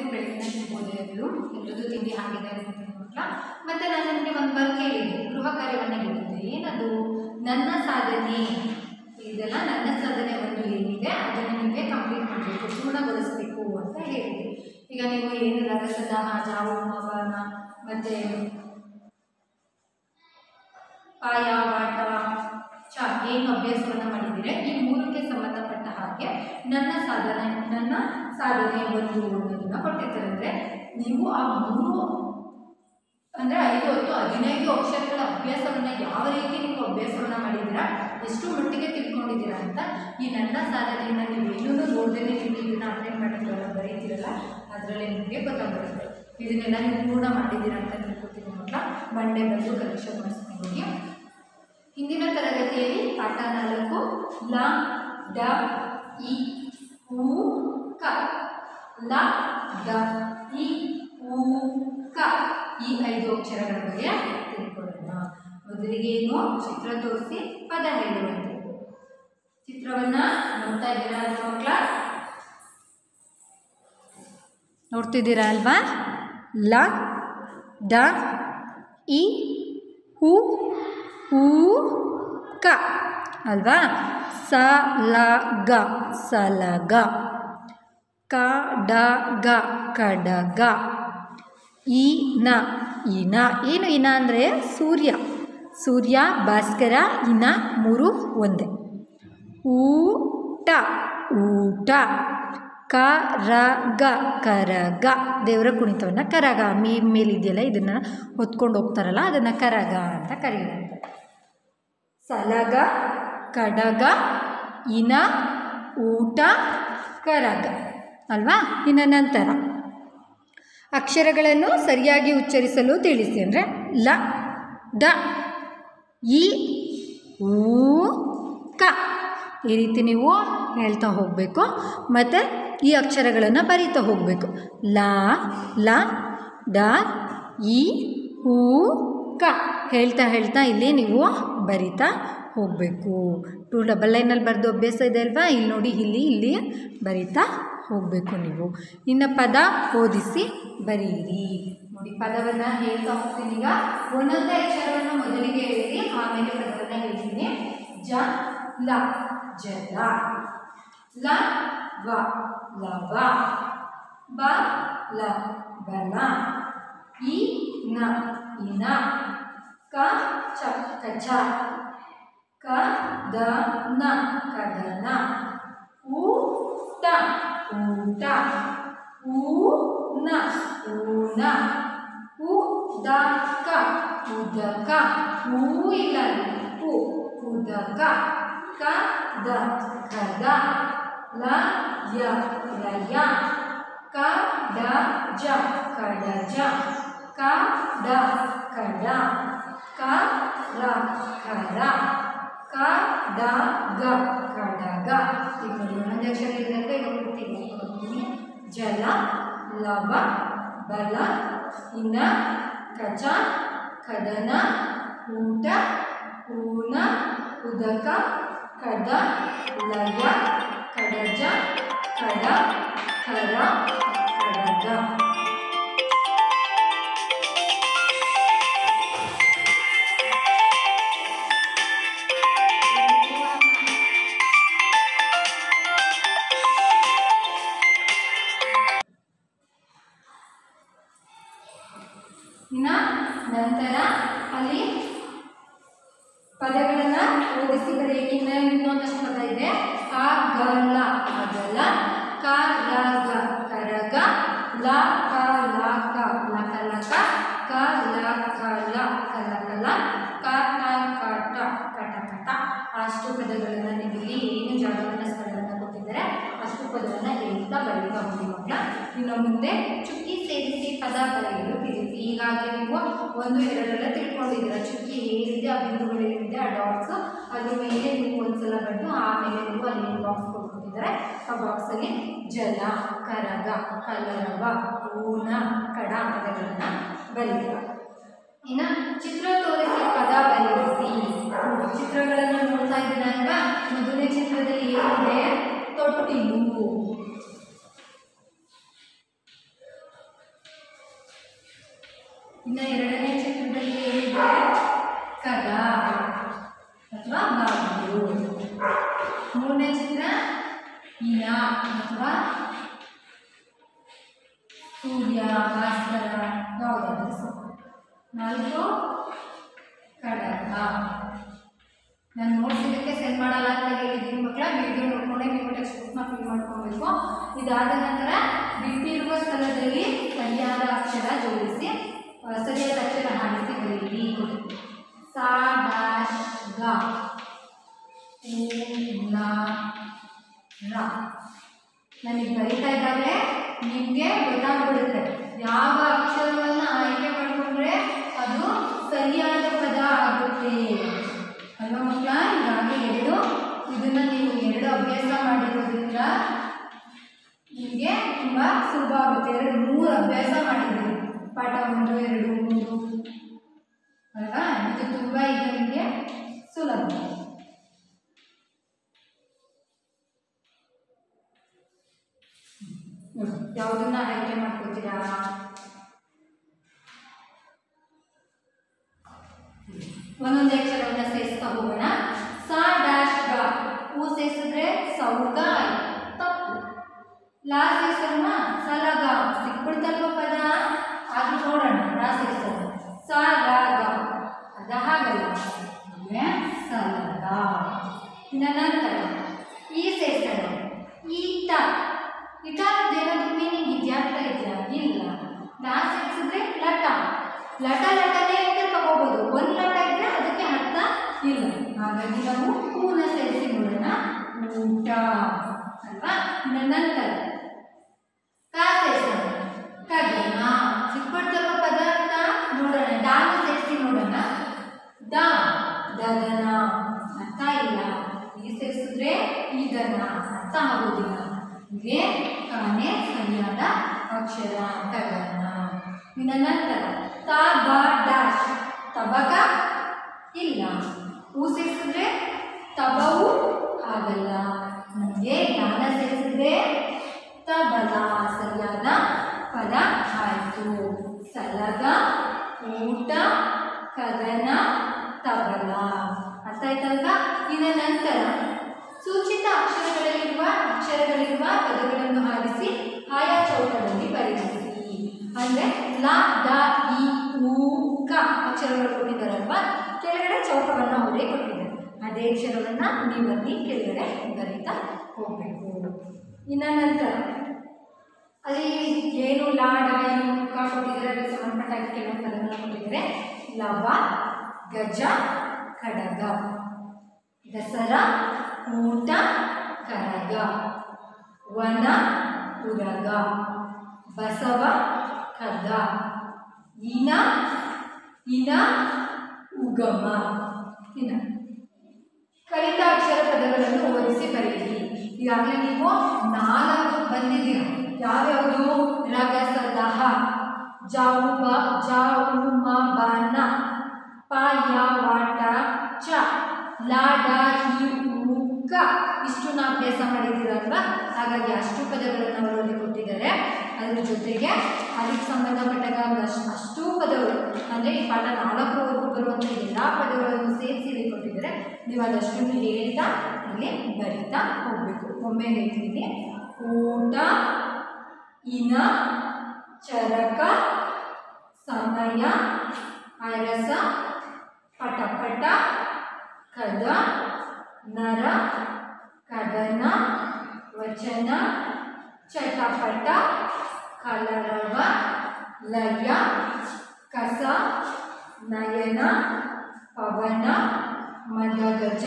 ಬೆಳಗಿನ ಶುಭೋದಯಗಳು ಎಲ್ಲರದ್ದು ತಿಂಡಿ ಆಗಿದೆ ಅಂತ ಮತ್ತೆ ನಾನು ನಿಮಗೆ ಒಂದು ವರ್ಕ್ ಹೇಳಿದ್ದೆ ಗೃಹ ಕಾರ್ಯವನ್ನು ಹೇಳಿದ್ದೆ ಏನದು ನನ್ನ ಸಾಧನೆ ಇದೆಲ್ಲ ನನ್ನ ಸಾಧನೆ ಒಂದು ಏನಿದೆ ಅದನ್ನು ನೀವೇ ಕಂಪ್ಲೀಟ್ ಮಾಡಬೇಕು ಪೂರ್ಣಗೊಳಿಸಬೇಕು ಅಂತ ಹೇಳಿದೆ ಈಗ ನೀವು ಏನು ರಸದಾಹ ಜಾವ ಮವನ ಮತ್ತು ಪಾಯ ವಾಟ ಚ ಏನು ಅಭ್ಯಾಸವನ್ನು ಮಾಡಿದ್ದೀರಾ ಈ ಮೂರಕ್ಕೆ ಸಂಬಂಧಪಟ್ಟ ಹಾಗೆ ನನ್ನ ಸಾಧನೆ ನನ್ನ ಸಾಧನೆ ಒಂದು ಅನ್ನೋದನ್ನ ಕೊಟ್ಟಿರ್ತಾರೆ ಅಂದರೆ ನೀವು ಆ ಮೂರು ಅಂದರೆ ಐದು ಹೊತ್ತು ಹದಿನೈದು ಅಕ್ಷರಗಳ ಅಭ್ಯಾಸವನ್ನು ಯಾವ ರೀತಿ ನೀವು ಅಭ್ಯಾಸವನ್ನು ಮಾಡಿದ್ದೀರಾ ಎಷ್ಟು ಮಟ್ಟಿಗೆ ತಿಳ್ಕೊಂಡಿದ್ದೀರಾ ಅಂತ ಈ ನನ್ನ ಸಾಧನೆಯನ್ನು ನೀವು ಏನೂ ನೋಡದೇ ನೀವು ಇದನ್ನು ಅಟೆಂಡ್ ಮಾಡಿದ್ರಲ್ಲ ಬರೀತೀರಲ್ಲ ಅದರಲ್ಲಿ ನಿಮಗೆ ಗೊತ್ತಾಗ್ಬಿಡುತ್ತೆ ಇದನ್ನೆಲ್ಲ ನೀವು ಪೂರ್ಣ ಮಾಡಿದ್ದೀರಾ ಅಂತ ತಿಳ್ಕೊತೀನಿ ಮಕ್ಕಳ ಮಂಡೇ ಬಂದು ಕರೆಕ್ಷನ್ ಮಾಡಿಸ್ತೀನಿ ಹೋಗಿ ಹಿಂದಿನ ತರಗತಿಯಲ್ಲಿ ಪಾಠ ನಾಲ್ಕು ಲ ಡ ಇ ಉ ಕ ಲ ಡ ಇ ಉ ಕ ಈ ಐದು ಅಕ್ಷರಗಳ ಬಗ್ಗೆ ತಿಳ್ಕೊಳ್ಳೋಣ ಮೊದಲಿಗೆ ಏನು ಚಿತ್ರ ತೋರಿಸಿ ಪದ ಹೇಳುವಂಥದ್ದು ಚಿತ್ರವನ್ನ ನೋಡ್ತಾ ಇದ್ದೀರಾ ಅಲ್ವಾ ಮಕ್ಕಳ ನೋಡ್ತಿದ್ದೀರಾ ಅಲ್ವಾ ಲ ಡ ಇ ಹು ಊ ಕ ಅಲ್ವಾ ಸ ಲ ಗ ಸಲಗ ಕ ಡ ಗ ಕಡಗ ಈ ನ ಇನ ಏನು ಇನ ಅಂದರೆ ಸೂರ್ಯ ಸೂರ್ಯ ಭಾಸ್ಕರ ಇನ ಮೂರು ಒಂದೇ ಊಟ ಊಟ ಕರಗ ಕರಗ ದೇವರ ಕುಣಿತವನ್ನು ಕರಗ ಮೀ ಮೇಲಿದೆಯಲ್ಲ ಇದನ್ನು ಹೊತ್ಕೊಂಡು ಹೋಗ್ತಾರಲ್ಲ ಅದನ್ನು ಕರಗ ಅಂತ ಕರೆಯುತ್ತೆ ಸಲಗ ಕಡಗ ಇನ ಊಟ ಕರಗ ಅಲ್ವಾ ಇನ್ನು ನಂತರ ಅಕ್ಷರಗಳನ್ನು ಸರಿಯಾಗಿ ಉಚ್ಚರಿಸಲು ತಿಳಿಸಿ ಅಂದರೆ ಲ ಡ ಇ ಊ ಕ ಈ ರೀತಿ ನೀವು ಹೇಳ್ತಾ ಹೋಗಬೇಕು ಮತ್ತು ಈ ಅಕ್ಷರಗಳನ್ನು ಬರೀತಾ ಹೋಗಬೇಕು ಲ ಲ ಡ ಇ ಹೂ ಕ ಹೇಳ್ತಾ ಹೇಳ್ತಾ ಇಲ್ಲಿ ನೀವು ಬರಿತಾ ಹೋಗಬೇಕು ಟೂ ಡಬಲ್ ಲೈನಲ್ಲಿ ಬರೆದು ಅಭ್ಯಾಸ ಇದೆ ಅಲ್ವಾ ಇಲ್ಲಿ ನೋಡಿ ಇಲ್ಲಿ ಇಲ್ಲಿ ಬರಿತಾ ಹೋಗಬೇಕು ನೀವು ಇನ್ನು ಪದ ಓದಿಸಿ ಬರೀರಿ ನೋಡಿ ಪದವನ್ನು ಹೇಳ್ತಾ ಹೋಗ್ತೀನಿ ಈಗ ಒಂದೊಂದೇ ಅಕ್ಷರವನ್ನು ಮೊದಲಿಗೆ ಹೇಳಿ ಆಮೇಲೆ ಪದವನ್ನು ಹೇಳ್ತೀನಿ ಜ ಲ ಜಲ ಲ ವ ಲವ ಬ ಲ ಬಲ ಇ ನ ಇನ ಕ ಚ ಕಚ ಕ ದ ನ ಕದನ ಊಟ ಊಟ ಊನ ಊನ ಉದಕ ಉದಕ ಹೂ ಇಲ್ಲ ಉ ಉದಕ ಕ ದ ಕದ ಲ ಯ ಲಯ ಕ ಡ ಜ ಕಡಜ ಕ ಡ ಕಡ ಕ ರ ಕರ ಕ ಡ ಗ ಕಡಗ ಈಗ ನೋಡಿ ಒಂದೊಂದು ಅಕ್ಷರ ಇಲ್ಲದೆ ಈಗ ಕೊಡ್ತೀನಿ ಕೊಡ್ತೀನಿ ಜಲ ಲವ ಬಲ ಇನ ಕಚ ಕದನ ಊಟ ಊನ ಉದಕ ಕದ ಲಯ ಕಡಜ ಕಡ ಕರ ಕಡಗ ಇನ್ನ ನಂತರ ಅಲ್ಲಿ ಪದಗಳನ್ನು ಓದಿಸಿ ಬರೆಯಕ್ಕೆ ಇನ್ನ ಇನ್ನೊಂದಷ್ಟು ಪದ ಇದೆ ಅಗಲ ಅಗಲ ಕ ರ ಗ ಕರಗ ಲ ಕ ಲ ಕ ಲಕ ಲಕ ಕ ಲ ಕ ಲ ಕಲ ಕಲ ಕ ಟ ಕ ಟ ಕಟ ಕಟ ಅಷ್ಟು ಪದಗಳನ್ನು ನಿಮಗೆ ಏನು ಜಾಗವನ್ನು ಸ್ಥಳವನ್ನು ಕೊಟ್ಟಿದ್ದಾರೆ ಅಷ್ಟು ಪದವನ್ನು ಹೇಳ್ತಾ ಬರೀತಾ ಹೋಗಿ ಮಕ್ಕಳ ಇನ್ನು ಮುಂದೆ ಚುಕ್ಕಿ ಸೇರಿಸಿ ಪದ ಬರೆಯಲು ತಿಳಿಸಿ ಈಗಾಗಲೇ ನೀವು ಒಂದು ಎರಡೆಲ್ಲ ತಿಳ್ಕೊಂಡಿದ್ದೀರ ಚುಕ್ಕಿ ಏನಿದೆ ಆ ಬಿಂದುಗಳು ಏನಿದೆ ಆ ಡಾಟ್ಸ್ ಅದ್ರ ಮೇಲೆ ನೀವು ಒಂದ್ಸಲ ಬರೆದು ಆಮೇಲೆ ನೀವು ಅಲ್ಲಿ ಬಾಕ್ಸ್ ಕೊಟ್ಬಿಟ್ಟಿದ್ದಾರೆ ಆ ಬಾಕ್ಸಲ್ಲಿ ಜಲ ಕರಗ ಕಲರವ ಊನ ಕಡ ಪದಗಳನ್ನು ಬರೀತೀರ ಇನ್ನು ಚಿತ್ರ ತೋರಿಸಿ ಪದ ಬರೆಯಿಸಿ ಚಿತ್ರಗಳನ್ನು ನೋಡ್ತಾ ಇದ್ದೀರಾ ಮೊದಲನೇ ಚಿತ್ರದಲ್ಲಿ ಏನಿದೆ ತೊಟ್ಟಿಲು ಇನ್ನು ಎರಡನೇ ಚಿತ್ರದಲ್ಲಿ ಏನಿದೆ ಕದ ಅಥವಾ ಬಾಗಿಲು ಮೂರನೇ ಚಿತ್ರ ಇನ ಅಥವಾ ಸೂರ್ಯ ಭಾಸ್ಕರ ಯಾವುದಾದ್ರೂ ಸಹ ನಾಲ್ಕು ಕಡಗ ನಾನು ನೋಟ್ಸ್ ಇದಕ್ಕೆ ಸೆಂಡ್ ಮಾಡಲ್ಲ ಅಂತ ಹೇಳಿದ್ದೀನಿ ಮಕ್ಕಳ ವಿಡಿಯೋ ನೋಡ್ಕೊಂಡೆ ನೀವು ಟೆಕ್ಸ್ಟ್ ಬುಕ್ನ ಫಿಲ್ ಮಾಡ್ಕೊಬೇಕು ಇದಾದ ನಂತರ ಬಿಟ್ಟಿರುವ ಸ್ಥಳದಲ್ಲಿ ಸರಿಯಾದ ಅಕ್ಷರ ಜೋಡಿಸಿ ಆ, ಸರಿಯಾದ ಅಕ್ಷರ ಹಾಡಿಸಿ ಬರೀರಿ ಸಾ ಡ್ಯಾಶ್ ಗ ಉ, ಲ, ರ ನನಗೆ ಬರೀತಾ ಇದ್ದಾಗಲೇ ನಿಮಗೆ ಗೊತ್ತಾಗ್ಬಿಡುತ್ತೆ ಯಾವ ಅಕ್ಷರವನ್ನು ಆಯ್ಕೆ ಮಾಡಿಕೊಂಡ್ರೆ ಅದು ಸರಿಯಾದ ಪದ ಆಗುತ್ತೆ ಅಲ್ವಾ ಮಕ್ಕಳ ಈಗಾಗಲೇ ಎರಡು ಇದನ್ನು ನೀವು ಎರಡು ಅಭ್ಯಾಸ ಮಾಡಿರೋದ್ರಿಂದ ನಿಮಗೆ ತುಂಬ ಸುಲಭ ಆಗುತ್ತೆ ಎರಡು ಮೂರು ಅಭ್ಯಾಸ ಮಾಡಿದ್ದೀರಿ ಪಾಠ ಒಂದು ಎರಡು ಮೂರು ಅಲ್ವಾ ಇದು ತುಂಬ ಈಗ ನಿಮಗೆ ಸುಲಭ ನೋಡಿ ಯಾವುದನ್ನ ಆಯ್ಕೆ ಮಾಡ್ಕೋತೀರಾ ಒಂದೊಂದೇ ಅಕ್ಷರವನ್ನ ಸೇರಿಸ್ತಾ ಹೋಗೋಣ ಸ ಡ್ಯಾಶ್ ಗ ಹೂ ಸೇರಿಸಿದ್ರೆ ಸೌಗ ಆಯ್ತು. ತಪ್ಪು ಲಾ ಸೇರಿಸೋಣ ಸಲಗ ಸಿಕ್ಬಿಡ್ತಲ್ವ ಪದ ಆದ್ರೂ ನೋಡೋಣ ಲಾ ಸೇರಿಸೋಣ ಸ ಲ ಗ ಅದ ಹಾಗಲ್ಲ ಅಂದ್ರೆ ಸಲಗ ಇನ್ನು ನಂತರ ಈ ಸೇರಿಸೋಣ ಈಟ ಇಟ ಅನ್ನೋದೇನಾದ್ರೂ ಮೀನಿಂಗ್ ಇದೆಯಾ ಅರ್ಥ ಇದೆಯಾ ಇಲ್ಲ ಲಾ ಸೇರಿಸಿದ್ರೆ ಲಟ ಲಟ ಲಟನೆ ಅಂತ ತಗೋಬೋದು ಒಂದು ಲಟ ಇದ್ರೆ ಅದಕ್ಕೆ ಅರ್ಥ ಇಲ್ಲ ಹಾಗಾಗಿ ನಾವು ಹೂನ ಸೇರಿಸಿ ನೋಡೋಣ ಊಟ ಅಲ್ವಾ ಇನ್ನು ನಂತರ ಕಾ ಸೇರಿಸೋಣ ಕದನ ಸಿಕ್ಬಿಡ್ತಲ್ವ ಪದಾರ್ಥ ನೋಡೋಣ ದಾನ ಸೇರಿಸಿ ನೋಡೋಣ ದ ದದನ ಅರ್ಥ ಇಲ್ಲ ಈ ಸೇರಿಸಿದ್ರೆ ಈಗನ ಅರ್ಥ ಆಗೋದಿಲ್ಲ ಹೀಗೆ ಕಾನೆ ಸರಿಯಾದ ಅಕ್ಷರ ಕದನ ಇನ್ನು ನಂತರ ತ ಬ ಡ್ಯಾಶ್ ತಬಕ ಇಲ್ಲ ಹೂ ಸೇರಿಸಿದ್ರೆ ತಬವು ಆಗಲ್ಲ ನಮಗೆ ಜ್ಞಾನ ಸೇರಿಸಿದ್ರೆ ತಬಲ ಸರಿಯಾದ ಪದ ಆಯಿತು ಸಲಗ ಊಟ ಕದನ ತಬಲ ಅರ್ಥ ಆಯ್ತಲ್ವಾ ಇನ್ನು ನಂತರ ಸೂಚಿತ ಅಕ್ಷರಗಳಲ್ಲಿರುವ ಅಕ್ಷರಗಳಿರುವ ಪದಗಳನ್ನು ಆರಿಸಿ ಆಯಾ ಚೌಕದಲ್ಲಿ ಬರೆಯಿಸಿ ಅಂದರೆ ಲ ದ ಇ ಉ ಕ ಅಕ್ಷರಗಳು ಕೊಟ್ಟಿದ್ದಾರಲ್ವಾ ಕೆಳಗಡೆ ಚೌಕವನ್ನು ಅವರೇ ಕೊಟ್ಟಿದ್ದಾರೆ ಅದೇ ಅಕ್ಷರವನ್ನು ನೀವಲ್ಲಿ ಕೆಳಗಡೆ ಬರೀತಾ ಹೋಗಬೇಕು ಇನ್ನು ನಂತರ ಅಲ್ಲಿ ಏನು ಲಾಡ ಏನು ಕ ಕೊಟ್ಟಿದ್ದಾರೆ ಅದಕ್ಕೆ ಸಂಬಂಧಪಟ್ಟ ಕೆಲವೊಂದು ಪದಗಳನ್ನು ಕೊಟ್ಟಿದ್ದಾರೆ ಲವ ಗಜ ಖಡಗ ದಸರ ಊಟ ಕರಗ ವನ ಉರಗ ಬಸವ ಕದ ಇನ ಇನ ಉಗಮ ಇನ ಕಲಿತ ಅಕ್ಷರ ಪದಗಳನ್ನು ಓದಿಸಿ ಬರೆಯಿರಿ ಈಗಾಗಲೇ ನೀವು ನಾಲ್ಕು ಬಂದಿದ್ದೀರ ಯಾವ್ಯಾವುದು ರಗಸದಹ ಜಾವು ಬ ಜಾವು ಮ ಬನ ಪ ಯ ವಾಟ ಚ ಲಾಡ ಹಿ ಉ ಕ ಇಷ್ಟನ್ನ ಅಭ್ಯಾಸ ಮಾಡಿದ್ದೀರಲ್ವಾ ಹಾಗಾಗಿ ಅಷ್ಟು ಪದಗಳನ್ನು ಅವರಲ್ಲಿ ಕೊಟ್ಟಿದ್ದಾರೆ ಅದ್ರ ಜೊತೆಗೆ ಅದಕ್ಕೆ ಸಂಬಂಧಪಟ್ಟಾಗ ಒಂದು ಅಷ್ಟು ಅಷ್ಟೂ ಪದಗಳು ಅಂದರೆ ಈ ಪಾಠ ನಾಲ್ಕರವರೆಗೂ ಬರುವಂಥ ಎಲ್ಲ ಪದಗಳನ್ನು ಸೇರಿಸಿ ಇಲ್ಲಿ ಕೊಟ್ಟಿದ್ದಾರೆ ನೀವು ಅದಷ್ಟನ್ನು ಹೇಳ್ತಾ ಇಲ್ಲಿ ಬರಿತಾ ಹೋಗಬೇಕು ಒಮ್ಮೆ ಹೇಳ್ತೀನಿ ಊಟ ಇನ ಚರಕ ಸಮಯ ಅರಸ ಪಟಪಟ ಕದ ನರ ಕದನ ವಚನ ಚಟಪಟ ಕಲರವ ಲಯ ಕಸ ನಯನ ಪವನ ಮದಗಜ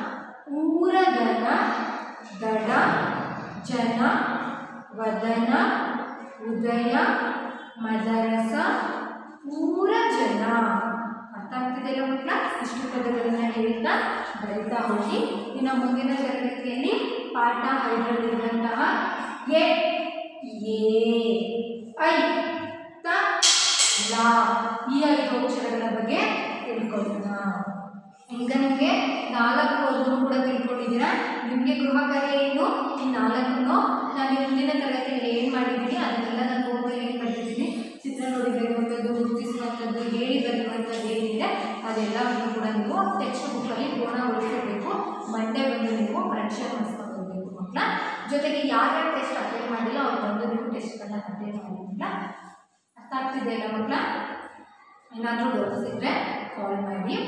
ಊರದನ ದಡ ಜನ ವದನ ಉದಯ ಮದರಸ ಊರ ಜನ ಅರ್ಥ ಆಗ್ತಿದೆಯಲ್ಲ ಮಕ್ಕಳ ಇಷ್ಟು ಪದಗಳನ್ನು ಹೇಳ್ತಾ ಬರಿತಾ ಹೋಗಿ ಇನ್ನು ಮುಂದಿನ ತರಗತಿಯಲ್ಲಿ ಪಾಠ ಐದರಲ್ಲಿರುವಂತಹ ಎ ಎ ಐ ತ ಲಾ ಈ ಐದು ಅಕ್ಷರಗಳ ಬಗ್ಗೆ ತಿಳ್ಕೊಳ್ಳೋಣ ಈಗ ನಿಮಗೆ ನಾಲ್ಕು ಓದನ್ನು ಕೂಡ ತಿಳ್ಕೊಂಡಿದ್ದೀರಾ ನಿಮಗೆ ಗೃಹ ಕಾರ್ಯ ಏನು ಈ ನಾಲ್ಕನ್ನು ನಾನು ಮುಂದಿನ ತರಗತಿಯಲ್ಲಿ ಏನು ಮಾಡಿದ್ದೀನಿ ಅದನ್ನೆಲ್ಲ ನಾನು ಓದಲು ಏನು ಮಾಡಿದ್ದೀನಿ ಚಿತ್ರ ನೋಡಿ ಬರೆಯುವಂಥದ್ದು ಗುರುತಿಸುವಂಥದ್ದು ಹೇಳಿ ಬರೆಯುವಂಥದ್ದು ಏನಿದೆ ಅದೆಲ್ಲವನ್ನು ಕೂಡ ನೀವು ಟೆಕ್ಸ್ಟ್ ಬುಕ್ಕಲ್ಲಿ ಪೂರ್ಣಗೊಳಿಸಬೇಕು ಮಂಡೇ ಬಂದು ನೀವು ಪರೀಕ್ಷೆ ಮಾಡಿಸ್ಕೊಂಡು ಹೋಗಬೇಕು ಮಕ್ಕಳ ಜೊತೆಗೆ ಯಾರ್ಯಾರು ಟೆಸ್ಟ್ ಅಟೆಂಡ್ ಮಾಡಿಲ್ಲ ಅವ್ರು ಬಂದು ನೀವು ಟೆಸ್ಟ್ಗಳನ್ನ ಅಟೆಂಡ್ ಮಾಡಿಲ್ಲ ಅರ್ಥ ಆಗ್ತಿದೆಯಲ್ಲ ಮಕ್ಕಳ ಏನಾದರೂ ಡೌಟ್ಸ್ ಇದ್ದರೆ ಕಾಲ್ ಮಾಡಿ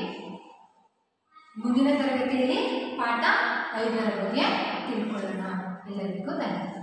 ಮುಂದಿನ ತರಗತಿಯಲ್ಲಿ ಪಾಠ ಐದರ ಬಗ್ಗೆ ತಿಳ್ಕೊಳ್ಳೋಣ ಎಲ್ಲರಿಗೂ ಧನ್ಯವಾದ